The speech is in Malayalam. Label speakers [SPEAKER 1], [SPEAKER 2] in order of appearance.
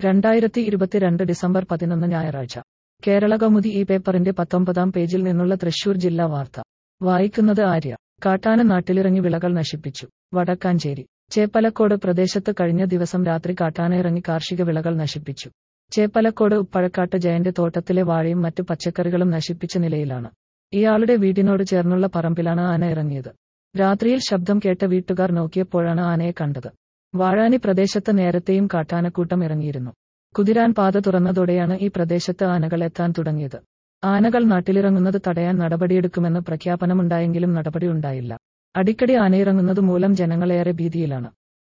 [SPEAKER 1] രണ്ടായിരത്തി ഇരുപത്തിരണ്ട് ഡിസംബർ പതിനൊന്ന് ഞായറാഴ്ച കേരള കൗമുദി ഈ പേപ്പറിന്റെ പത്തൊമ്പതാം പേജിൽ നിന്നുള്ള തൃശൂർ ജില്ലാ വാർത്ത വായിക്കുന്നത് ആര്യ കാട്ടാന നാട്ടിലിറങ്ങി വിളകൾ നശിപ്പിച്ചു വടക്കാഞ്ചേരി ചേപ്പലക്കോട് പ്രദേശത്ത് കഴിഞ്ഞ ദിവസം രാത്രി കാട്ടാന ഇറങ്ങി കാർഷിക വിളകൾ നശിപ്പിച്ചു ചേപ്പലക്കോട് ഉപ്പഴക്കാട്ട് ജയന്റെ തോട്ടത്തിലെ വാഴയും മറ്റു പച്ചക്കറികളും നശിപ്പിച്ച നിലയിലാണ് ഇയാളുടെ വീടിനോട് ചേർന്നുള്ള പറമ്പിലാണ് ആന ഇറങ്ങിയത് രാത്രിയിൽ ശബ്ദം കേട്ട വീട്ടുകാർ നോക്കിയപ്പോഴാണ് ആനയെ കണ്ടത് വാഴാനി പ്രദേശത്ത് നേരത്തെയും കാട്ടാനക്കൂട്ടം ഇറങ്ങിയിരുന്നു കുതിരാൻ പാത തുറന്നതോടെയാണ് ഈ പ്രദേശത്ത് ആനകൾ എത്താൻ തുടങ്ങിയത് ആനകൾ നാട്ടിലിറങ്ങുന്നത് തടയാൻ നടപടിയെടുക്കുമെന്ന് പ്രഖ്യാപനമുണ്ടായെങ്കിലും നടപടിയുണ്ടായില്ല അടിക്കടി ആനയിറങ്ങുന്നത് മൂലം ജനങ്ങളേറെ ഭീതിയിലാണ്